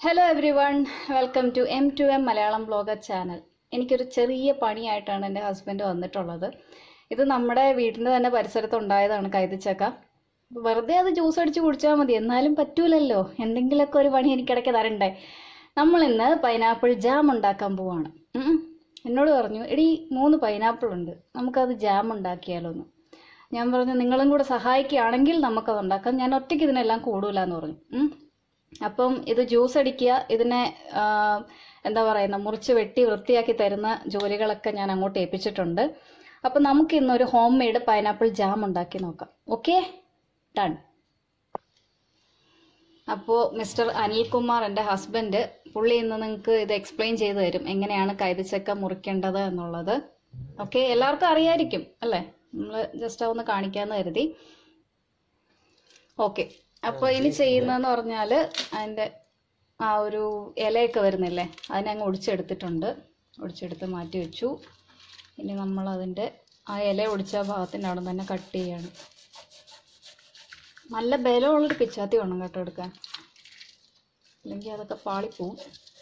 Hello everyone welcome to M two M Malayalam blogger channel എനിക്കൊരു ചെറിയ പണിയായിട്ടാണ് എൻ്റെ husband വന്നിട്ടുള്ളത് ഇത് നമ്മുടെ വീടിൻ്റെ തന്നെ പരിസരത്ത് ഉണ്ടായതാണ് കൈതച്ചക്ക വെറുതെ അത് ജ്യൂസ് അടിച്ച് കുടിച്ചാൽ മതി എന്നാലും പറ്റൂലല്ലോ എന്തെങ്കിലുമൊക്കെ ഒരു പണി എനിക്കിടയ്ക്ക് തരണ്ടേ നമ്മളിന്ന് പൈനാപ്പിൾ ജാം ഉണ്ടാക്കാൻ പോവാണ് ഉം. എന്നോട് പറഞ്ഞു എടി മൂന്ന് പൈനാപ്പിൾ ഉണ്ട് നമുക്കത് ജാം ഉണ്ടാക്കിയാലോ എന്ന് ഞാൻ പറഞ്ഞു നിങ്ങളും കൂടെ സഹായിക്കുകയാണെങ്കിൽ നമുക്കത് ഉണ്ടാക്കാം ഞാൻ ഒറ്റയ്ക്ക് ഇതിനെല്ലാം കൂടൂല എന്ന് പറഞ്ഞു ഉം. അപ്പം ഇത് ജ്യൂസ് അടിക്കുക ഇതിനെ ആ, എന്താ പറയുന്ന മുറിച്ച് വെട്ടി വൃത്തിയാക്കി തരുന്ന ജോലികളൊക്കെ ഞാൻ അങ്ങോട്ട് ഏൽപ്പിച്ചിട്ടുണ്ട് അപ്പം നമുക്ക് ഇന്നൊരു ഹോം മെയ്ഡ് പൈനാപ്പിൾ ജാം ഉണ്ടാക്കി നോക്കാം ഓക്കെ ഡൺ അപ്പോൾ മിസ്റ്റർ അനിൽകുമാർ എൻ്റെ ഹസ്ബൻഡ് പുള്ളി ഇന്ന് നിങ്ങൾക്ക് ഇത് എക്സ്പ്ലെയിൻ ചെയ്തു തരും എങ്ങനെയാണ് കൈതച്ചക്ക മുറിക്കേണ്ടത് എന്നുള്ളത് ഓക്കെ എല്ലാവർക്കും അറിയായിരിക്കും അല്ലേ നമ്മൾ ജസ്റ്റ് ഒന്ന് കാണിക്കാമെന്ന് കരുതി ഓക്കെ അപ്പോൾ ഇനി ചെയ്യുന്നതെന്ന് പറഞ്ഞാൽ അതിൻ്റെ ആ ഒരു ഇലയൊക്കെ വരുന്നില്ലേ അതിനെ അങ്ങ് ഒടിച്ചെടുത്തിട്ടുണ്ട് ഒടിച്ചെടുത്ത് മാറ്റി വെച്ചു ഇനി നമ്മൾ അതിൻ്റെ ആ ഇല ഒടിച്ച ഭാഗത്തിൻ്റെ അവിടെ തന്നെ കട്ട് ചെയ്യാണ് നല്ല ബലമുള്ളൊരു പിച്ചാത്തി വേണം കേട്ടോ എടുക്കാൻ അല്ലെങ്കിൽ അതൊക്കെ പാളിപ്പോവും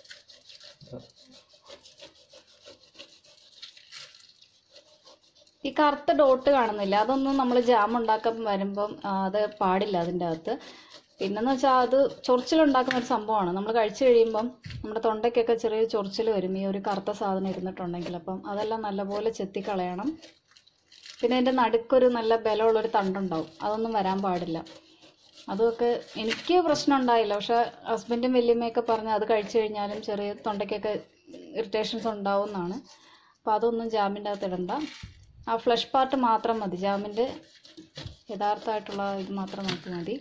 ഈ കറുത്ത ഡോട്ട് കാണുന്നില്ല അതൊന്നും നമ്മൾ ജാം ഉണ്ടാക്കാൻ വരുമ്പം ആ, അത് പാടില്ല അതിൻ്റെ അകത്ത് പിന്നെന്ന് വെച്ചാൽ അത് ചൊറിച്ചിലുണ്ടാക്കുന്ന ഒരു സംഭവമാണ് നമ്മൾ കഴിച്ചു കഴിയുമ്പം നമ്മുടെ തൊണ്ടയ്ക്കൊക്കെ ചെറിയ ചൊറിച്ചിൽ വരും ഈ ഒരു കറുത്ത സാധനം ഇരുന്നിട്ടുണ്ടെങ്കിൽ അപ്പം അതെല്ലാം നല്ലപോലെ ചെത്തിക്കളയണം പിന്നെ അതിൻ്റെ നടുക്കൊരു നല്ല ബലമുള്ളൊരു തണ്ടുണ്ടാവും അതൊന്നും വരാൻ പാടില്ല അതൊക്കെ എനിക്ക് പ്രശ്നം ഉണ്ടായില്ല പക്ഷെ ഹസ്ബൻഡും വല്യമ്മയൊക്കെ പറഞ്ഞ് അത് കഴിച്ചു കഴിഞ്ഞാലും ചെറിയ തൊണ്ടയ്ക്കൊക്കെ ഇറിറ്റേഷൻസ് ഉണ്ടാവും എന്നാണ് അപ്പോൾ അതൊന്നും ജാമിൻ്റെ അകത്ത് ഇടണ്ട ആ ഫ്ലഷ് പാർട്ട് മാത്രം മതി ജാമിൻ്റെ യഥാർത്ഥമായിട്ടുള്ള ഇത് മാത്രം നോക്കി മതി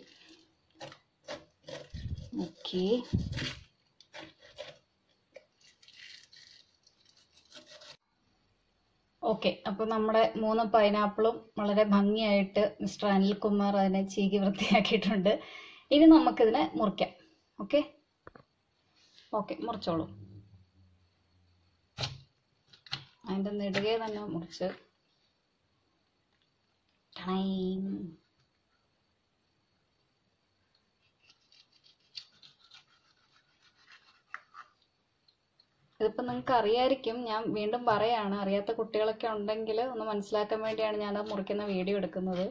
ഓക്കെ ഓക്കെ അപ്പോൾ നമ്മുടെ മൂന്ന് പൈനാപ്പിളും വളരെ ഭംഗിയായിട്ട് മിസ്റ്റർ അനിൽകുമാർ അതിനെ ചീകി വൃത്തിയാക്കിയിട്ടുണ്ട് ഇനി നമുക്കിതിനെ മുറിക്കാം ഓക്കെ ഓക്കെ മുറിച്ചോളൂ അതിൻ്റെ നെടുകെ തന്നെ മുറിച്ച് ടൈം ഇതിപ്പോൾ നിങ്ങൾക്ക് അറിയായിരിക്കും ഞാൻ വീണ്ടും പറയാണ് അറിയാത്ത കുട്ടികളൊക്കെ ഉണ്ടെങ്കിൽ ഒന്ന് മനസ്സിലാക്കാൻ വേണ്ടിയാണ് ഞാൻ അത് മുറിക്കുന്ന വീഡിയോ എടുക്കുന്നത്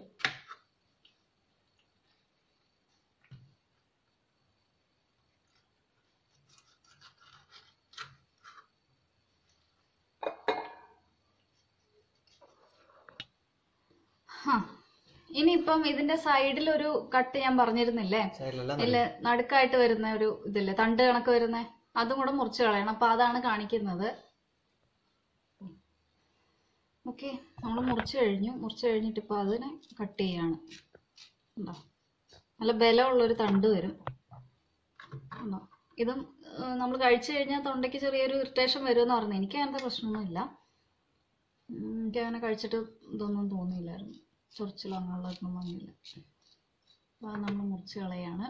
ഹാ. ഇനിയിപ്പം ഇതിന്റെ സൈഡിൽ ഒരു കട്ട് ഞാൻ പറഞ്ഞിരുന്നില്ലേ ഇല്ല നടുക്കായിട്ട് വരുന്ന ഒരു ഇതില്ലേ തണ്ട് കണക്ക് വരുന്ന അതും കൂടെ മുറിച്ച് കളയണം അപ്പൊ അതാണ് കാണിക്കുന്നത് ഓക്കെ നമ്മൾ മുറിച്ച് കഴിഞ്ഞു മുറിച്ച് കഴിഞ്ഞിട്ട് ഇപ്പൊ അതിനെ കട്ട് ചെയ്യാണ് ഉണ്ടോ നല്ല ബലമുള്ളൊരു തണ്ട് വരും ഉണ്ടോ ഇതും നമ്മൾ കഴിച്ചു കഴിഞ്ഞാൽ തൊണ്ടയ്ക്ക് ചെറിയൊരു ഇറിറ്റേഷൻ വരുമെന്ന് പറഞ്ഞു എനിക്ക് അങ്ങനത്തെ പ്രശ്നമൊന്നുമില്ല ഉം, എനിക്ക് അങ്ങനെ കഴിച്ചിട്ട് ഇതൊന്നും തോന്നിയില്ലായിരുന്നു ചൊറിച്ചിലോ അങ്ങനെയുള്ളതൊന്നും വന്നില്ല അപ്പോൾ അത് നമ്മൾ മുറിച്ച് കളയാണ്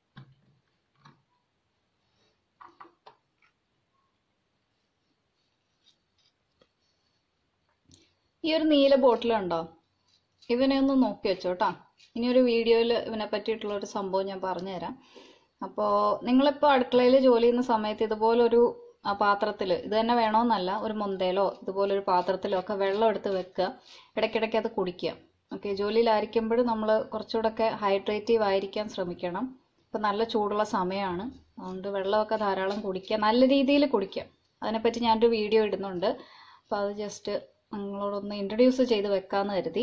ഈ ഒരു നീല ബോട്ടിലുണ്ടോ ഇവനെ ഒന്ന് നോക്കി വെച്ചോട്ടാ ഇനി ഒരു വീഡിയോയിൽ ഇവനെ പറ്റിയിട്ടുള്ള ഒരു സംഭവം ഞാൻ പറഞ്ഞുതരാം അപ്പോൾ നിങ്ങളിപ്പോൾ അടുക്കളയിൽ ജോലി ചെയ്യുന്ന സമയത്ത് ഇതുപോലൊരു ആ പാത്രത്തിൽ ഇത് തന്നെ വേണമെന്നല്ല ഒരു മുന്തയിലോ ഇതുപോലൊരു പാത്രത്തിലോ ഒക്കെ വെള്ളം എടുത്ത് വെക്കുക ഇടയ്ക്കിടയ്ക്ക് അത് കുടിക്കുക ഓക്കെ ജോലിയിലായിരിക്കുമ്പോൾ നമ്മൾ കുറച്ചുകൂടെയൊക്കെ ഹൈഡ്രേറ്റീവ് ആയിരിക്കാൻ ശ്രമിക്കണം ഇപ്പം നല്ല ചൂടുള്ള സമയമാണ് അതുകൊണ്ട് വെള്ളമൊക്കെ ധാരാളം കുടിക്കുക നല്ല രീതിയിൽ കുടിക്കുക അതിനെപ്പറ്റി ഞാനൊരു വീഡിയോ ഇടുന്നുണ്ട് അപ്പോൾ അത് ജസ്റ്റ് നിങ്ങളോടൊന്ന് ഇൻട്രൊഡ്യൂസ് ചെയ്ത് വെക്കാമെന്ന് കരുതി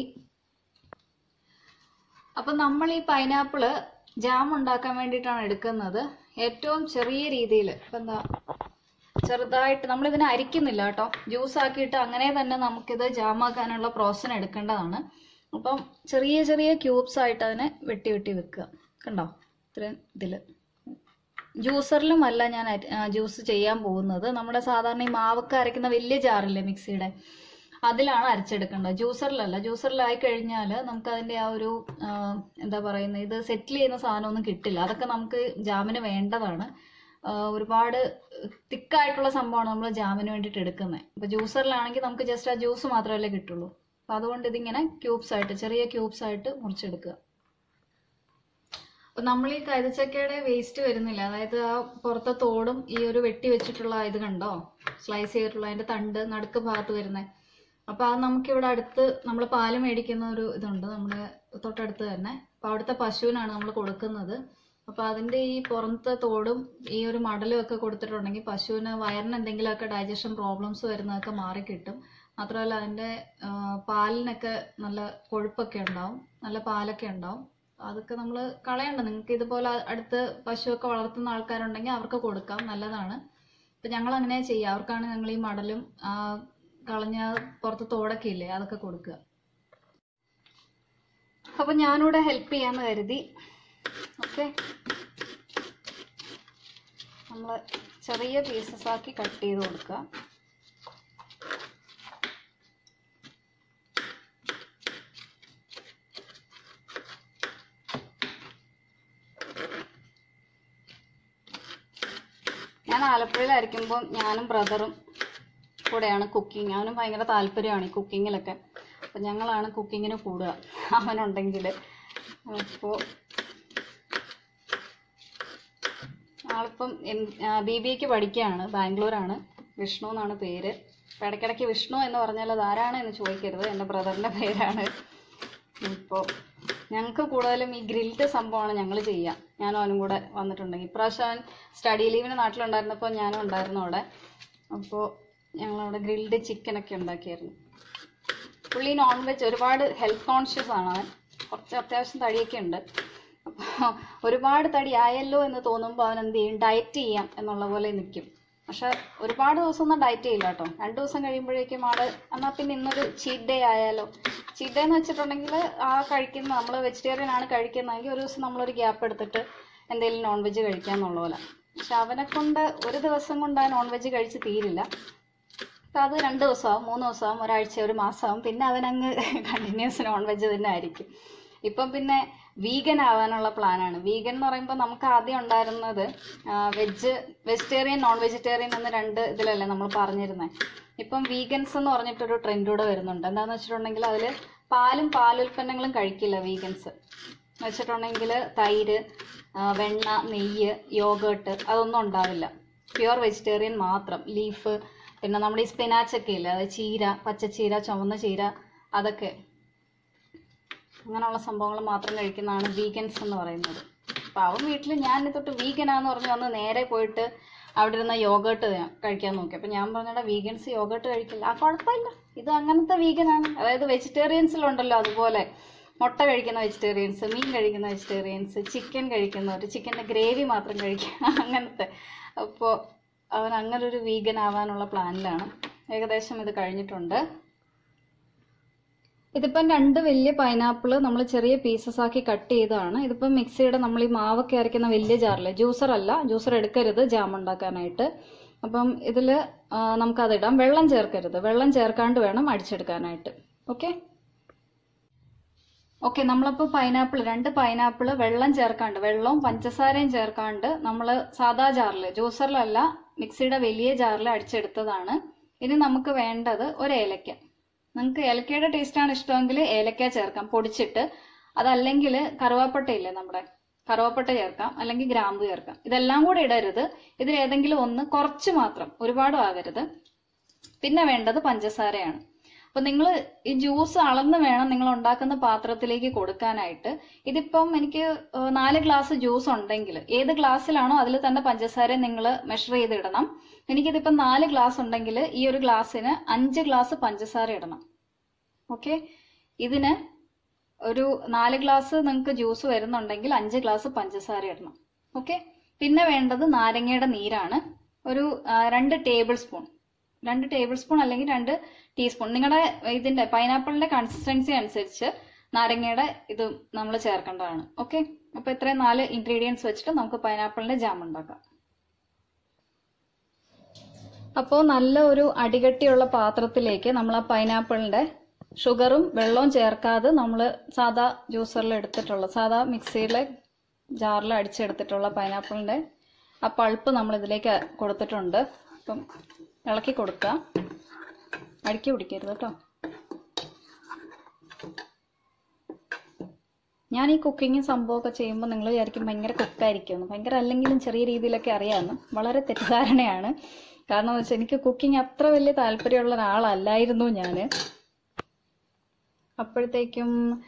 അപ്പം നമ്മൾ ഈ പൈനാപ്പിള് ജാം ഉണ്ടാക്കാൻ വേണ്ടിയിട്ടാണ് എടുക്കുന്നത് ഏറ്റവും ചെറിയ രീതിയിൽ ഇപ്പം എന്താ ചെറുതായിട്ട് നമ്മളിതിനെ അരിക്കുന്നില്ല കേട്ടോ ജ്യൂസ് ആക്കിയിട്ട് അങ്ങനെ തന്നെ നമുക്കിത് ജാമാക്കാനുള്ള പ്രോസസ്സിന് എടുക്കേണ്ടതാണ് അപ്പം ചെറിയ ചെറിയ ക്യൂബ്സ് ആയിട്ട് അതിനെ വെട്ടി വെട്ടി വെക്കുക കണ്ടോ ഇത്രയും ഇതിൽ ജ്യൂസറിലും അല്ല ഞാൻ ജ്യൂസ് ചെയ്യാൻ പോകുന്നത് നമ്മുടെ സാധാരണ ഈ മാവൊക്കെ അരയ്ക്കുന്ന വലിയ ജാറില്ലേ മിക്സിയുടെ അതിലാണ് അരച്ചെടുക്കേണ്ടത് ജ്യൂസറിലല്ല ജ്യൂസറിലായി കഴിഞ്ഞാൽ നമുക്ക് അതിൻ്റെ ആ ഒരു ആ, എന്താ പറയുന്നത് ഇത് സെറ്റിൽ ചെയ്യുന്ന സാധനമൊന്നും കിട്ടില്ല അതൊക്കെ നമുക്ക് ജാമിന് വേണ്ടതാണ് ആ, ഒരുപാട് തിക്കായിട്ടുള്ള സംഭവമാണ് നമ്മൾ ജാമിന് വേണ്ടിയിട്ട് എടുക്കുന്നത് ഇപ്പോൾ ജ്യൂസറിലാണെങ്കിൽ നമുക്ക് ജസ്റ്റ് ആ ജ്യൂസ് മാത്രമല്ലേ കിട്ടുള്ളൂ അപ്പോൾ അതുകൊണ്ട് ഇതിങ്ങനെ ക്യൂബ്സ് ആയിട്ട് ചെറിയ ക്യൂബ്സ് ആയിട്ട് മുറിച്ചെടുക്കുക അപ്പൊ നമ്മൾ ഈ കൈതച്ചക്കയുടെ വേസ്റ്റ് വരുന്നില്ല അതായത് ആ പുറത്തെ തോടും ഈ ഒരു വെട്ടി വെച്ചിട്ടുള്ള ഇത് കണ്ടോ സ്ലൈസ് ചെയ്തിട്ടുള്ള അതിന്റെ തണ്ട് നടുക്ക് ഭാഗത്ത് വരുന്നത് അപ്പൊ അത് നമുക്ക് ഇവിടെ അടുത്ത് നമ്മൾ പാല് മേടിക്കുന്ന ഒരു ഇതുണ്ട് നമ്മുടെ തൊട്ടടുത്ത് തന്നെ അപ്പൊ അവിടുത്തെ പശുവിനാണ് നമ്മൾ കൊടുക്കുന്നത് അപ്പൊ അതിന്റെ ഈ പുറത്തെ തോടും ഈ ഒരു മടലും ഒക്കെ കൊടുത്തിട്ടുണ്ടെങ്കിൽ പശുവിന് വയറിന് എന്തെങ്കിലുമൊക്കെ ഡൈജഷൻ പ്രോബ്ലംസ് വരുന്നതൊക്കെ മാറിക്കിട്ടും മാത്രമല്ല അതിന്റെ ആ, പാലിനൊക്കെ നല്ല കൊഴുപ്പൊക്കെ ഉണ്ടാവും നല്ല പാലൊക്കെ ഉണ്ടാവും അതൊക്കെ നമ്മൾ കളയണ്ട നിങ്ങൾക്ക് ഇതുപോലെ അടുത്ത് പശുവൊക്കെ വളർത്തുന്ന ആൾക്കാരുണ്ടെങ്കിൽ അവർക്ക് കൊടുക്കാം നല്ലതാണ് ഇപ്പൊ ഞങ്ങൾ അങ്ങനെ ചെയ്യുക അവർക്കാണ് ഞങ്ങൾ ഈ മടലും ആ, കളഞ്ഞ പുറത്ത് തോടൊക്കെ ഇല്ലേ അതൊക്കെ കൊടുക്കുക അപ്പൊ ഞാനിവിടെ ഹെൽപ്പ് ചെയ്യാന്ന് കരുതി ഓക്കെ നമ്മൾ ചെറിയ പീസസ് ആക്കി കട്ട് ചെയ്ത് കൊടുക്കുക ഞാൻ ആലപ്പുഴയിലായിരിക്കുമ്പോൾ ഞാനും ബ്രദറും കൂടെയാണ് കുക്കിംഗ് അവനും ഭയങ്കര താല്പര്യമാണ് ഈ കുക്കിങ്ങിലൊക്കെ അപ്പം ഞങ്ങളാണ് കുക്കിങ്ങിന് കൂടുക അവനുണ്ടെങ്കിൽ അപ്പോൾ ആളിപ്പം ബി ബി എക്ക് പഠിക്കുകയാണ് ബാംഗ്ലൂരാണ് വിഷ്ണു എന്നാണ് പേര് അപ്പം ഇടയ്ക്കിടയ്ക്ക് വിഷ്ണു എന്ന് പറഞ്ഞാൽ അത് ആരാണ് എന്ന് ചോദിക്കരുത് എൻ്റെ ബ്രദറിൻ്റെ പേരാണ് ഇപ്പോൾ ഞങ്ങൾക്ക് കൂടുതലും ഈ ഗ്രിൽഡ് സംഭവമാണ് ഞങ്ങൾ ചെയ്യുക ഞാനും അവനും കൂടെ വന്നിട്ടുണ്ടെങ്കിൽ ഇപ്രാവശ്യം അവൻ സ്റ്റഡി ലീവിന് നാട്ടിലുണ്ടായിരുന്നപ്പോൾ ഞാനും ഉണ്ടായിരുന്നു അവിടെ അപ്പോൾ ഞങ്ങളവിടെ ഗ്രിൽഡ് ചിക്കനൊക്കെ ഉണ്ടാക്കിയായിരുന്നു പുള്ളി നോൺ വെജ് ഒരുപാട് ഹെൽത്ത് കോൺഷ്യസ് ആണ് അവൻ കുറച്ച് അത്യാവശ്യം തടിയൊക്കെ ഉണ്ട് അപ്പോൾ ഒരുപാട് തടി ആയല്ലോ എന്ന് തോന്നുമ്പോൾ അവൻ എന്ത് ചെയ്യും ഡയറ്റ് ചെയ്യാം എന്നുള്ള പോലെ നിൽക്കും പക്ഷെ ഒരുപാട് ദിവസം ഒന്നും ഡയറ്റ് ചെയ്യില്ല കേട്ടോ രണ്ട് ദിവസം കഴിയുമ്പോഴേക്കും ആള് എന്നാൽ പിന്നെ ഇന്നൊരു ചീറ്റ് ഡേ ആയാലോ ചീറ്റ് ഡേ എന്ന് വെച്ചിട്ടുണ്ടെങ്കിൽ ആ കഴിക്കുന്ന നമ്മൾ വെജിറ്റേറിയൻ ആണ് കഴിക്കുന്നതെങ്കിൽ ഒരു ദിവസം നമ്മളൊരു ഗ്യാപ്പ് എടുത്തിട്ട് എന്തെങ്കിലും നോൺ വെജ് കഴിക്കാന്നുള്ള പോലെ പക്ഷെ അവനെ കൊണ്ട് ഒരു ദിവസം കൊണ്ട് ആ നോൺ വെജ് കഴിച്ച് തീരില്ല അപ്പൊ അത് രണ്ട് ദിവസമാവും മൂന്ന് ദിവസമാവും ഒരാഴ്ച ഒരു മാസമാവും പിന്നെ അവൻ അങ്ങ് കണ്ടിന്യൂസ് നോൺ വെജ് തന്നെ ആയിരിക്കും ഇപ്പം പിന്നെ വീഗൻ ആവാനുള്ള പ്ലാനാണ് വീഗൻ എന്ന് പറയുമ്പോൾ നമുക്ക് ആദ്യം ഉണ്ടായിരുന്നത് വെജ് വെജിറ്റേറിയൻ നോൺ വെജിറ്റേറിയൻ എന്ന് രണ്ട് ഇതിലല്ലേ നമ്മൾ പറഞ്ഞിരുന്നത് ഇപ്പം വീഗൻസ് എന്ന് പറഞ്ഞിട്ടൊരു ട്രെൻഡ് കൂടെ വരുന്നുണ്ട് എന്താണെന്ന് വെച്ചിട്ടുണ്ടെങ്കിൽ അതിൽ പാലും പാലുൽപ്പന്നങ്ങളും കഴിക്കില്ല വീഗൻസ് എന്ന് വെച്ചിട്ടുണ്ടെങ്കിൽ തൈര് ആ, വെണ്ണ നെയ്യ് യോഗേട്ട് അതൊന്നും ഉണ്ടാവില്ല പ്യുവർ വെജിറ്റേറിയൻ മാത്രം ലീഫ് പിന്നെ നമ്മുടെ ഈ സ്പിനാച്ച് ഒക്കെ ഇല്ലേ അത് ചീര പച്ചച്ചീര ചുവന്ന ചീര അതൊക്കെ അങ്ങനെയുള്ള സംഭവങ്ങൾ മാത്രം കഴിക്കുന്നതാണ് വീഗൻസ് എന്ന് പറയുന്നത് അപ്പം അവൻ വീട്ടിൽ ഞാൻ തൊട്ട് വീഗനാന്ന് പറഞ്ഞ് വന്ന് നേരെ പോയിട്ട് അവിടെ ഇരുന്ന യോഗേട്ട് കഴിക്കാൻ നോക്കി അപ്പം ഞാൻ പറഞ്ഞാ വീഗൻസ് യോഗേട്ട് കഴിക്കില്ല ആ കുഴപ്പമില്ല ഇത് അങ്ങനത്തെ വീഗനാണ് അതായത് വെജിറ്റേറിയൻസിലുണ്ടല്ലോ അതുപോലെ മുട്ട കഴിക്കുന്ന വെജിറ്റേറിയൻസ് മീൻ കഴിക്കുന്ന വെജിറ്റേറിയൻസ് ചിക്കൻ കഴിക്കുന്നവർ ചിക്കൻ്റെ ഗ്രേവി മാത്രം കഴിക്കുക അങ്ങനത്തെ അപ്പോൾ അവൻ അങ്ങനെ ഒരു വീഗൻ ആവാനുള്ള പ്ലാനിലാണ് ഏകദേശം ഇത് കഴിഞ്ഞിട്ടുണ്ട് ഇതിപ്പം രണ്ട് വലിയ പൈനാപ്പിൾ നമ്മൾ ചെറിയ പീസസ് ആക്കി കട്ട് ചെയ്തതാണ് ഇതിപ്പം മിക്സിയുടെ നമ്മൾ ഈ മാവൊക്കെ അരയ്ക്കുന്ന വലിയ ജാറില് ജ്യൂസർ അല്ല ജ്യൂസർ എടുക്കരുത് ജാം ഉണ്ടാക്കാനായിട്ട് അപ്പം ഇതിൽ നമുക്കതിടാം വെള്ളം ചേർക്കരുത് വെള്ളം ചേർക്കാണ്ട് വേണം അടിച്ചെടുക്കാനായിട്ട് ഓക്കെ ഓക്കെ നമ്മളപ്പോൾ പൈനാപ്പിൾ രണ്ട് പൈനാപ്പിൾ വെള്ളം ചേർക്കാണ്ട് വെള്ളവും പഞ്ചസാരയും ചേർക്കാണ്ട് നമ്മൾ സാദാ ജാറിൽ ജ്യൂസറിലല്ല മിക്സിയുടെ വലിയ ജാറിൽ അടിച്ചെടുത്തതാണ് ഇനി നമുക്ക് വേണ്ടത് ഒരു ഏലക്ക നിങ്ങൾക്ക് ഏലക്കയുടെ ടേസ്റ്റാണ് ഇഷ്ടമെങ്കിൽ ഏലക്ക ചേർക്കാം പൊടിച്ചിട്ട് അതല്ലെങ്കിൽ കറുവാപ്പട്ട ഇല്ലേ നമ്മുടെ കറുവാപ്പട്ട ചേർക്കാം അല്ലെങ്കിൽ ഗ്രാമ്പു ചേർക്കാം ഇതെല്ലാം കൂടെ ഇടരുത് ഇതിൽ ഏതെങ്കിലും ഒന്ന് കുറച്ച് മാത്രം ഒരുപാടും ആകരുത് പിന്നെ വേണ്ടത് പഞ്ചസാരയാണ് അപ്പൊ നിങ്ങൾ ഈ ജ്യൂസ് അളന്ന് വേണം നിങ്ങൾ ഉണ്ടാക്കുന്ന പാത്രത്തിലേക്ക് കൊടുക്കാനായിട്ട് ഇതിപ്പം എനിക്ക് ഏഹ്, നാല് ഗ്ലാസ് ജ്യൂസ് ഉണ്ടെങ്കിൽ ഏത് ഗ്ലാസ്സിലാണോ അതിൽ തന്നെ പഞ്ചസാര നിങ്ങൾ മെഷർ ചെയ്തിടണം എനിക്കിതിപ്പം നാല് ഗ്ലാസ് ഉണ്ടെങ്കിൽ ഈ ഒരു ഗ്ലാസ്സിന് അഞ്ച് ഗ്ലാസ് പഞ്ചസാര ഇടണം ഓക്കെ ഇതിന് ഒരു നാല് ഗ്ലാസ് നിങ്ങൾക്ക് ജ്യൂസ് വരുന്നുണ്ടെങ്കിൽ അഞ്ച് ഗ്ലാസ് പഞ്ചസാര ഇടണം ഓക്കെ പിന്നെ വേണ്ടത് നാരങ്ങയുടെ നീരാണ് ഒരു ആ, രണ്ട് ടേബിൾ സ്പൂൺ രണ്ട് ടേബിൾ സ്പൂൺ അല്ലെങ്കിൽ രണ്ട് ടീസ്പൂൺ നിങ്ങളുടെ ഇതിന്റെ പൈനാപ്പിളിന്റെ കൺസിസ്റ്റൻസി അനുസരിച്ച് നാരങ്ങയുടെ ഇത് നമ്മൾ ചേർക്കേണ്ടതാണ് ഓക്കെ അപ്പൊ ഇത്രയും നാല് ഇൻഗ്രീഡിയൻസ് വെച്ചിട്ട് നമുക്ക് പൈനാപ്പിളിന്റെ ജാം ഉണ്ടാക്കാം അപ്പോൾ നല്ല ഒരു അടികട്ടിയുള്ള പാത്രത്തിലേക്ക് നമ്മൾ ആ പൈനാപ്പിളിന്റെ ഷുഗറും വെള്ളവും ചേർക്കാതെ നമ്മൾ സാധാ ജ്യൂസറിൽ എടുത്തിട്ടുള്ള സാധാ മിക്സിയിലെ ജാറിൽ അടിച്ചെടുത്തിട്ടുള്ള പൈനാപ്പിളിന്റെ ആ പൾപ്പ് നമ്മൾ ഇതിലേക്ക് കൊടുത്തിട്ടുണ്ട് അപ്പം ഇളക്കി കൊടുക്കുക അടുക്കി പിടിക്കരുത് കേട്ടോ ഞാൻ ഈ കുക്കിങ്ങും സംഭവമൊക്കെ ചെയ്യുമ്പോൾ നിങ്ങൾ വിചാരിക്കും ഭയങ്കര കുക്കായിരിക്കുമെന്ന് ഭയങ്കര അല്ലെങ്കിലും ചെറിയ രീതിയിലൊക്കെ അറിയാമെന്ന് വളരെ തെറ്റിദ്ധാരണയാണ് കാരണം എന്ന് വെച്ചാൽ എനിക്ക് കുക്കിംഗ് അത്ര വലിയ താല്പര്യമുള്ള ഒരാളല്ലായിരുന്നു ഞാൻ അപ്പോഴത്തേക്കും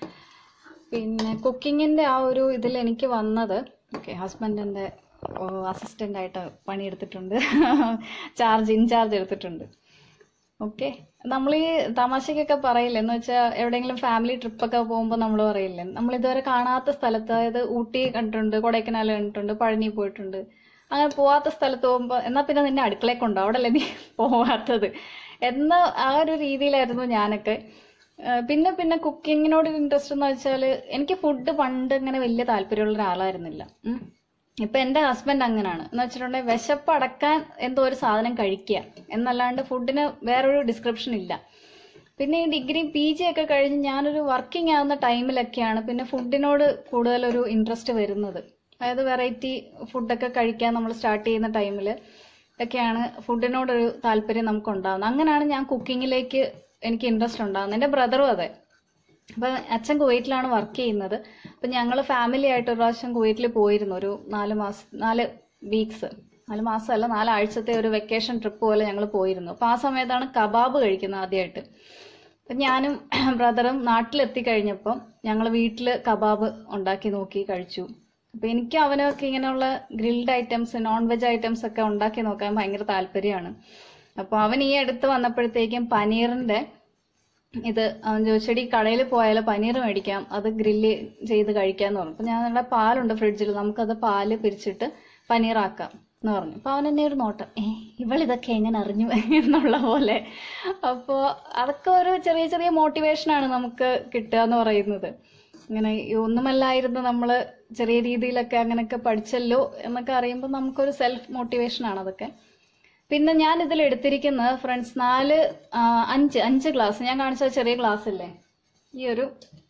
പിന്നെ കുക്കിങ്ങിൻ്റെ ആ ഒരു ഇതിൽ എനിക്ക് വന്നത് ഓക്കെ ഹസ്ബൻഡിൻ്റെ അസിസ്റ്റൻ്റ് ആയിട്ട് പണിയെടുത്തിട്ടുണ്ട് ചാർജ് ഇൻചാർജ് എടുത്തിട്ടുണ്ട് ഓക്കെ നമ്മൾ ഈ തമാശക്കൊക്കെ പറയില്ലേ എന്ന് വെച്ചാൽ എവിടെയെങ്കിലും ഫാമിലി ട്രിപ്പൊക്കെ പോകുമ്പോൾ നമ്മൾ പറയില്ലേ നമ്മൾ ഇതുവരെ കാണാത്ത സ്ഥലത്ത് അതായത് ഊട്ടി കണ്ടിട്ടുണ്ട് കൊടൈക്കനാൽ കണ്ടിട്ടുണ്ട് പഴനി പോയിട്ടുണ്ട് അങ്ങനെ പോവാത്ത സ്ഥലത്ത് പോകുമ്പോൾ എന്നാൽ പിന്നെ നിന്നെ അടുക്കളയിൽ കൊണ്ടോ അവിടെ അല്ലേ നീ പോവാത്തത് എന്ന ആ ഒരു രീതിയിലായിരുന്നു ഞാനൊക്കെ ആ, പിന്നെ പിന്നെ കുക്കിങ്ങിനോട് ഇൻട്രസ്റ്റ് എന്ന് വെച്ചാൽ എനിക്ക് ഫുഡ് പണ്ട് ഇങ്ങനെ വലിയ താല്പര്യമുള്ള ഒരാളായിരുന്നില്ല ഉം. ഇപ്പൊ എന്റെ ഹസ്ബൻഡ് അങ്ങനെയാണ് എന്ന് വെച്ചിട്ടുണ്ടെങ്കിൽ വിശപ്പ് അടക്കാൻ എന്തോ ഒരു സാധനം കഴിക്കുക എന്നല്ലാണ്ട് ഫുഡിന് വേറൊരു ഡിസ്ക്രിപ്ഷൻ ഇല്ല പിന്നെ ഈ ഡിഗ്രി പി ജി ഒക്കെ കഴിഞ്ഞ് ഞാനൊരു വർക്കിംഗ് ആവുന്ന ടൈമിലൊക്കെയാണ് പിന്നെ ഫുഡിനോട് കൂടുതലൊരു ഇൻട്രസ്റ്റ് വരുന്നത് അതായത് വെറൈറ്റി ഫുഡൊക്കെ കഴിക്കാൻ നമ്മൾ സ്റ്റാർട്ട് ചെയ്യുന്ന ടൈമിൽ ഒക്കെയാണ് ഫുഡിനോടൊരു താല്പര്യം നമുക്ക് ഉണ്ടാകുന്നത് അങ്ങനെയാണ് ഞാൻ കുക്കിങ്ങിലേക്ക് എനിക്ക് ഇൻട്രസ്റ്റ് ഉണ്ടാകുന്നത് എൻ്റെ ബ്രദറും അതെ അപ്പൊ അച്ഛൻ കുവൈറ്റിലാണ് വർക്ക് ചെയ്യുന്നത് അപ്പൊ ഞങ്ങൾ ഫാമിലി ആയിട്ട് ഒരു പ്രാവശ്യം കുവൈറ്റിൽ പോയിരുന്നു ഒരു നാല് മാസം നാല് വീക്സ് നാല് മാസമല്ല നാലാഴ്ചത്തെ ഒരു വെക്കേഷൻ ട്രിപ്പ് പോലെ ഞങ്ങൾ പോയിരുന്നു അപ്പൊ ആ സമയത്താണ് കബാബ് കഴിക്കുന്നത് ആദ്യമായിട്ട് അപ്പൊ ഞാനും ബ്രദറും നാട്ടിലെത്തി കഴിഞ്ഞപ്പം ഞങ്ങൾ വീട്ടിൽ കബാബ് ഉണ്ടാക്കി നോക്കി കഴിച്ചു അപ്പൊ എനിക്ക് അവനൊക്കെ ഇങ്ങനെയുള്ള grilled items non veg items ഒക്കെ ഉണ്ടാക്കി നോക്കാൻ ഭയങ്കര താല്പര്യമാണ് അപ്പൊ അവൻ ഈ അടുത്ത് വന്നപ്പോഴത്തേക്കും പനീറിന്റെ ഇത് അവൻ ചോദിച്ചടി കടയിൽ പോയാൽ പനീർ മേടിക്കാം അത് ഗ്രില്ല് ചെയ്ത് കഴിക്കാന്ന് പറഞ്ഞു അപ്പൊ ഞാൻ നല്ല പാലുണ്ട് ഫ്രിഡ്ജിൽ നമുക്കത് പാല് പിരിച്ചിട്ട് പനീറാക്കാം എന്ന് പറഞ്ഞു അപ്പൊ അവൻ എന്നെ ഒരു നോട്ടം ഏ ഇവളിതൊക്കെ എങ്ങനെ അറിഞ്ഞു എന്നുള്ള പോലെ അപ്പോ അതൊക്കെ ഒരു ചെറിയ ചെറിയ മോട്ടിവേഷനാണ് നമുക്ക് കിട്ടുക എന്ന് പറയുന്നത് ഇങ്ങനെ ഈ ഒന്നുമല്ലായിരുന്നു നമ്മൾ ചെറിയ രീതിയിലൊക്കെ അങ്ങനെയൊക്കെ പഠിച്ചല്ലോ എന്നൊക്കെ അറിയുമ്പോൾ നമുക്കൊരു സെൽഫ് മോട്ടിവേഷനാണ് അതൊക്കെ പിന്നെ ഞാൻ ഇതിൽ എടുത്തിരിക്കുന്നത് ഫ്രണ്ട്സ് നാല് ആ, അഞ്ച് അഞ്ച് ഗ്ലാസ് ഞാൻ കാണിച്ച ചെറിയ ഗ്ലാസ് അല്ലേ ഈ ഒരു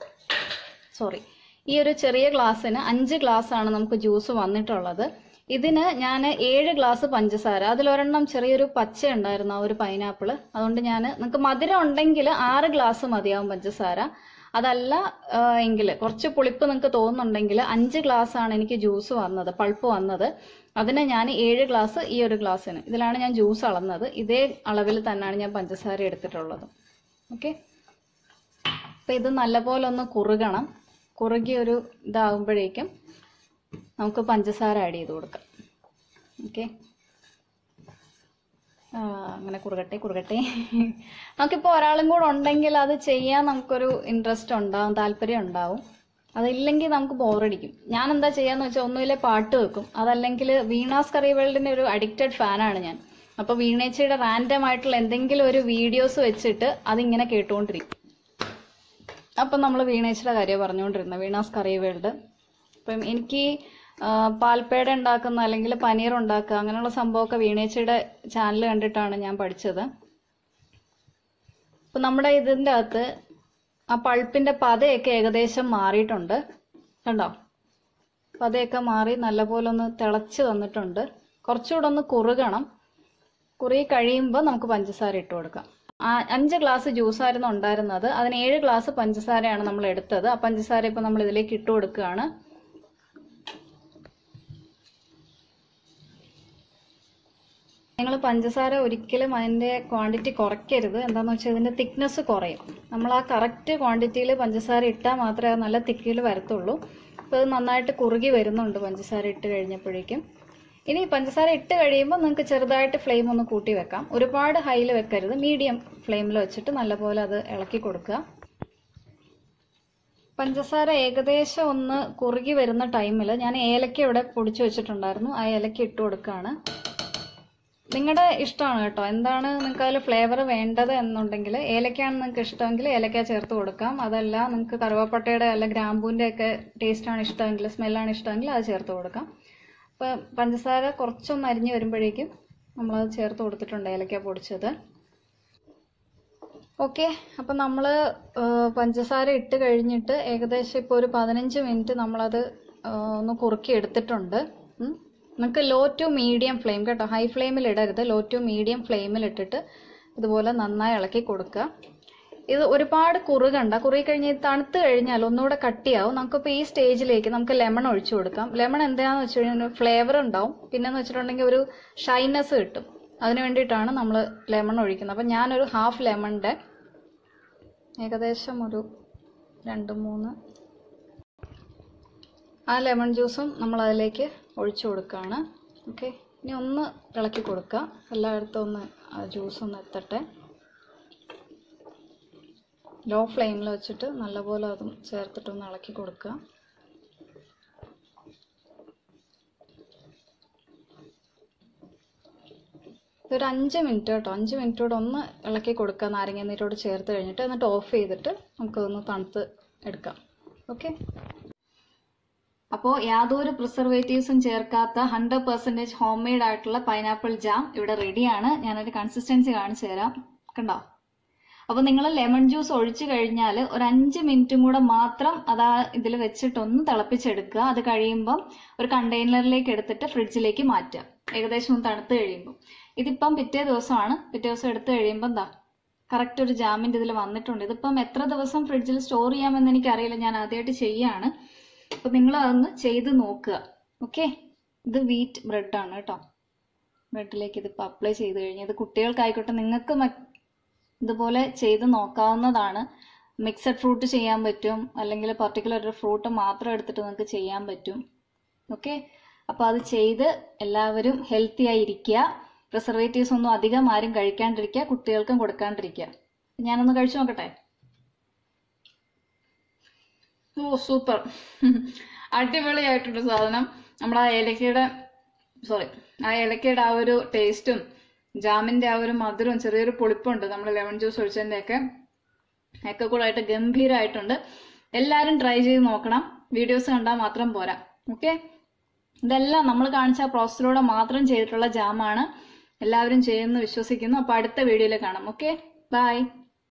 സോറി ഈ ഒരു ചെറിയ ഗ്ലാസ്സിന് അഞ്ച് ഗ്ലാസ് ആണ് നമുക്ക് ജ്യൂസ് വന്നിട്ടുള്ളത് ഇതിന് ഞാൻ ഏഴ് ഗ്ലാസ് പഞ്ചസാര അതിലൊരെണ്ണം ചെറിയൊരു പച്ച ഉണ്ടായിരുന്നു ആ ഒരു പൈനാപ്പിൾ അതുകൊണ്ട് ഞാൻ നിങ്ങൾക്ക് മധുരം ഉണ്ടെങ്കിൽ ആറ് ഗ്ലാസ് മതിയാവും പഞ്ചസാര അതല്ല എങ്കിൽ കുറച്ച് പുളിപ്പ് നിങ്ങൾക്ക് തോന്നുന്നുണ്ടെങ്കിൽ അഞ്ച് ഗ്ലാസ് ആണ് എനിക്ക് ജ്യൂസ് വന്നത് പൾപ്പ് വന്നത് അതിന് ഞാൻ ഏഴ് ഗ്ലാസ് ഈ ഒരു ഗ്ലാസ്സിന് ഇതിലാണ് ഞാൻ ജ്യൂസ് അളന്നത് ഇതേ അളവിൽ തന്നെയാണ് ഞാൻ പഞ്ചസാര എടുത്തിട്ടുള്ളത് ഓക്കെ അപ്പൊ ഇത് നല്ലപോലെ ഒന്ന് കുറുകണം കുറുകി ഒരു ഇതാകുമ്പോഴേക്കും നമുക്ക് പഞ്ചസാര ആഡ് ചെയ്ത് കൊടുക്കാം ഓക്കെ അങ്ങനെ കുറുകട്ടെ കുറുകട്ടെ നമുക്കിപ്പോൾ ഒരാളും കൂടെ ഉണ്ടെങ്കിൽ അത് ചെയ്യാൻ നമുക്കൊരു ഇൻട്രസ്റ്റ് ഉണ്ടാവും താല്പര്യം ഉണ്ടാവും അതില്ലെങ്കിൽ നമുക്ക് ബോറടിക്കും ഞാൻ എന്താ ചെയ്യാന്ന് വെച്ചാൽ ഒന്നുമില്ലേ പാട്ട് വെക്കും അതല്ലെങ്കിൽ വീണാസ് കറി വേൾഡിന്റെ ഒരു അഡിക്റ്റഡ് ഫാനാണ് ഞാൻ അപ്പൊ വീണേച്ചിയുടെ റാൻഡം ആയിട്ടുള്ള എന്തെങ്കിലും ഒരു വീഡിയോസ് വെച്ചിട്ട് അതിങ്ങനെ കേട്ടുകൊണ്ടിരിക്കും അപ്പം നമ്മൾ വീണേച്ചിയുടെ കാര്യം പറഞ്ഞുകൊണ്ടിരുന്നത് വീണാസ് കറി വേൾഡ് അപ്പം എനിക്ക് ആ, പാൽപ്പേട ഉണ്ടാക്കുന്ന അല്ലെങ്കിൽ പനീർ ഉണ്ടാക്കുക അങ്ങനെയുള്ള സംഭവമൊക്കെ വീണേച്ചിയുടെ ചാനൽ കണ്ടിട്ടാണ് ഞാൻ പഠിച്ചത് അപ്പം നമ്മുടെ ഇതിൻ്റെ അകത്ത് ആ പൾപ്പിന്റെ പതയൊക്കെ ഏകദേശം മാറിയിട്ടുണ്ട് കണ്ടോ പതയൊക്കെ മാറി നല്ലപോലെ ഒന്ന് തിളച്ച് വന്നിട്ടുണ്ട് കുറച്ചുകൂടെ ഒന്ന് കുറുകണം കുറുകി കഴിയുമ്പോൾ നമുക്ക് പഞ്ചസാര ഇട്ട് കൊടുക്കാം ആ അഞ്ച് ഗ്ലാസ് ജ്യൂസ് ആയിരുന്നു ഉണ്ടായിരുന്നത് അതിന് ഏഴ് ഗ്ലാസ് പഞ്ചസാരയാണ് നമ്മൾ എടുത്തത് ആ പഞ്ചസാര ഇപ്പൊ നമ്മൾ ഇതിലേക്ക് ഇട്ട് കൊടുക്കുകയാണ് നിങ്ങൾ പഞ്ചസാര ഒരിക്കലും അതിന്റെ ക്വാണ്ടിറ്റി കുറയ്ക്കരുത് എന്താന്ന് വെച്ചാൽ ഇതിന്റെ തിക്നെസ് കുറയും നമ്മൾ ആ കറക്റ്റ് ക്വാണ്ടിറ്റിയിൽ പഞ്ചസാര ഇട്ടാൽ മാത്രമേ അത് നല്ല തിക്കിൽ വരത്തുള്ളൂ അപ്പോൾ ഇത് നന്നായിട്ട് കുറുകി വരുന്നുണ്ട് പഞ്ചസാര ഇട്ട് കഴിഞ്ഞപ്പോഴേക്കും ഇനി പഞ്ചസാര ഇട്ട് കഴിയുമ്പോൾ നിങ്ങൾക്ക് ചെറുതായിട്ട് ഫ്ലെയിം ഒന്ന് കൂട്ടി വെക്കാം ഒരുപാട് ഹൈയിൽ വെക്കരുത് മീഡിയം ഫ്ലെയിമിൽ വെച്ചിട്ട് നല്ലപോലെ അത് ഇളക്കി കൊടുക്കുക പഞ്ചസാര ഏകദേശം ഒന്ന് കുറുകി വരുന്ന ടൈമിൽ ഞാൻ ഏലക്ക ഇവിടെ പൊടിച്ചു വെച്ചിട്ടുണ്ടായിരുന്നു ആ ഏലക്ക ഇട്ട് കൊടുക്കുകയാണ് നിങ്ങളുടെ ഇഷ്ടമാണ് കേട്ടോ എന്താണ് നിങ്ങൾക്ക് അതിൽ ഫ്ലേവർ വേണ്ടത് എന്നുണ്ടെങ്കിൽ ഏലക്കയാണ് നിങ്ങൾക്ക് ഇഷ്ടമെങ്കിൽ ഏലക്ക ചേർത്ത് കൊടുക്കാം അതല്ല നിങ്ങൾക്ക് കറുവപ്പട്ടയുടെ അല്ല ഗ്രാമ്പൂൻ്റെ ഒക്കെ ടേസ്റ്റാണ് ഇഷ്ടമെങ്കിൽ സ്മെല്ലാണ് ഇഷ്ടമെങ്കിൽ അത് ചേർത്ത് കൊടുക്കാം അപ്പോൾ പഞ്ചസാര കുറച്ചൊന്ന് അരിഞ്ഞ് വരുമ്പോഴേക്കും നമ്മളത് ചേർത്ത് കൊടുത്തിട്ടുണ്ട് ഏലക്ക പൊടിച്ചത് ഓക്കെ അപ്പം നമ്മൾ പഞ്ചസാര ഇട്ട് കഴിഞ്ഞിട്ട് ഏകദേശം ഇപ്പോൾ ഒരു പതിനഞ്ച് മിനിറ്റ് നമ്മളത് ആ, ഒന്ന് കുറുക്കി എടുത്തിട്ടുണ്ട് ഉം. നിങ്ങൾക്ക് ലോ ടു മീഡിയം ഫ്ലെയിം കേട്ടോ ഹൈ ഫ്ലെയിമിൽ ഇടരുത് ലോ ടു മീഡിയം ഫ്ലെയിമിൽ ഇട്ടിട്ട് ഇതുപോലെ നന്നായി ഇളക്കി കൊടുക്കുക ഇത് ഒരുപാട് കുറുകണ്ട കുറുകി കഴിഞ്ഞ് ഇത് തണുത്ത് കഴിഞ്ഞാൽ ഒന്നുകൂടെ കട്ടിയാവും നമുക്കിപ്പോൾ ഈ സ്റ്റേജിലേക്ക് നമുക്ക് ലെമൺ ഒഴിച്ചു കൊടുക്കാം ലെമൺ എന്താണെന്ന് വെച്ച് കഴിഞ്ഞാൽ ഫ്ലേവർ ഉണ്ടാവും പിന്നെന്ന് വെച്ചിട്ടുണ്ടെങ്കിൽ ഒരു ഷൈനസ് കിട്ടും അതിന് വേണ്ടിയിട്ടാണ് നമ്മൾ ലെമൺ ഒഴിക്കുന്നത് അപ്പം ഞാനൊരു ഹാഫ് ലെമണിൻ്റെ ഏകദേശം ഒരു രണ്ട് മൂന്ന് ആ ലെമൺ ജ്യൂസും നമ്മൾ അതിലേക്ക് ഒഴിച്ചു കൊടുക്കുകയാണ് ഓക്കെ ഇനി ഒന്ന് ഇളക്കി കൊടുക്കുക എല്ലായിടത്തും ഒന്ന് ആ ജ്യൂസ് ഒന്ന് എത്തട്ടെ ലോ ഫ്ലെയിമിൽ വെച്ചിട്ട് നല്ലപോലെ അതും ചേർത്തിട്ടൊന്ന് ഇളക്കി കൊടുക്കുക ഇതൊരു അഞ്ച് മിനിറ്റ് കേട്ടോ അഞ്ച് മിനിറ്റോടെ ഒന്ന് ഇളക്കി കൊടുക്കുക നാരങ്ങ നീരോട് ചേർത്ത് കഴിഞ്ഞിട്ട് എന്നിട്ട് ഓഫ് ചെയ്തിട്ട് നമുക്കതൊന്ന് തണുത്ത് എടുക്കാം ഓക്കെ അപ്പോൾ യാതൊരു പ്രിസർവേറ്റീവ്സും ചേർക്കാത്ത ഹൺഡ്രഡ് പെർസെൻറ്റേജ് ഹോം മെയ്ഡ് ആയിട്ടുള്ള പൈനാപ്പിൾ ജാം ഇവിടെ റെഡിയാണ് ഞാനൊരു കൺസിസ്റ്റൻസി കാണിച്ചു തരാം കണ്ടോ അപ്പോൾ നിങ്ങൾ ലെമൺ ജ്യൂസ് ഒഴിച്ചു കഴിഞ്ഞാൽ ഒരു അഞ്ച് മിനിറ്റും കൂടെ മാത്രം അതാ ഇതിൽ വെച്ചിട്ടൊന്ന് തിളപ്പിച്ചെടുക്കുക അത് കഴിയുമ്പം ഒരു കണ്ടെയ്നറിലേക്ക് എടുത്തിട്ട് ഫ്രിഡ്ജിലേക്ക് മാറ്റുക ഏകദേശം ഒന്ന് തണുത്ത് കഴിയുമ്പോൾ ഇതിപ്പം പിറ്റേ ദിവസമാണ് പിറ്റേ ദിവസം എടുത്തു കഴിയുമ്പോൾ എന്താ കറക്റ്റ് ഒരു ജാമിൻ്റെ ഇതിൽ വന്നിട്ടുണ്ട് ഇതിപ്പം എത്ര ദിവസം ഫ്രിഡ്ജിൽ സ്റ്റോർ ചെയ്യാമെന്ന് എനിക്കറിയില്ല ഞാൻ ആദ്യമായിട്ട് ചെയ്യാണ് അപ്പോൾ നിങ്ങൾ അതൊന്ന് ചെയ്ത് നോക്കുക ഓക്കെ ഇത് വീറ്റ് ബ്രെഡാണ് കേട്ടോ ബ്രെഡിലേക്ക് ഇതിപ്പോൾ അപ്ലൈ ചെയ്ത് കഴിഞ്ഞാൽ ഇത് കുട്ടികൾക്കായിക്കോട്ടെ നിങ്ങൾക്ക് മ- ഇതുപോലെ ചെയ്ത് നോക്കാവുന്നതാണ് മിക്സഡ് ഫ്രൂട്ട് ചെയ്യാൻ പറ്റും അല്ലെങ്കിൽ പർട്ടിക്കുലർ ഒരു ഫ്രൂട്ട് മാത്രം എടുത്തിട്ട് നിങ്ങൾക്ക് ചെയ്യാൻ പറ്റും ഓക്കെ അപ്പോൾ അത് ചെയ്ത് എല്ലാവരും ഹെൽത്തി ആയിരിക്കുക പ്രിസർവേറ്റീവ്സ് ഒന്നും അധികം ആരും കഴിക്കാണ്ടിരിക്കുക കുട്ടികൾക്കും കൊടുക്കാണ്ടിരിക്കുക ഞാനൊന്ന് കഴിച്ചു നോക്കട്ടെ ഓ സൂപ്പർ അടിപൊളിയായിട്ടുണ്ട് സാധനം നമ്മുടെ ആ ഏലക്കയുടെ സോറി ആ ഏലക്കയുടെ ആ ഒരു ടേസ്റ്റും ജാമിന്റെ ആ ഒരു മധുരവും ചെറിയൊരു പുളിപ്പുണ്ട് നമ്മൾ ലെമൺ ജ്യൂസ് ഒഴിച്ചതിന്റെ ഒക്കെ ഒക്കെ കൂടെ ആയിട്ട് ഗംഭീരമായിട്ടുണ്ട് എല്ലാവരും ട്രൈ ചെയ്ത് നോക്കണം വീഡിയോസ് കണ്ടാൽ മാത്രം പോരാ ഓക്കെ ഇതെല്ലാം നമ്മൾ കാണിച്ച പ്രോസസ്സിലൂടെ മാത്രം ചെയ്തിട്ടുള്ള ജാമാണ് എല്ലാവരും ചെയ്യുമെന്ന് വിശ്വസിക്കുന്നു അപ്പോൾ അടുത്ത വീഡിയോയിൽ കാണാം ഓക്കെ ബൈ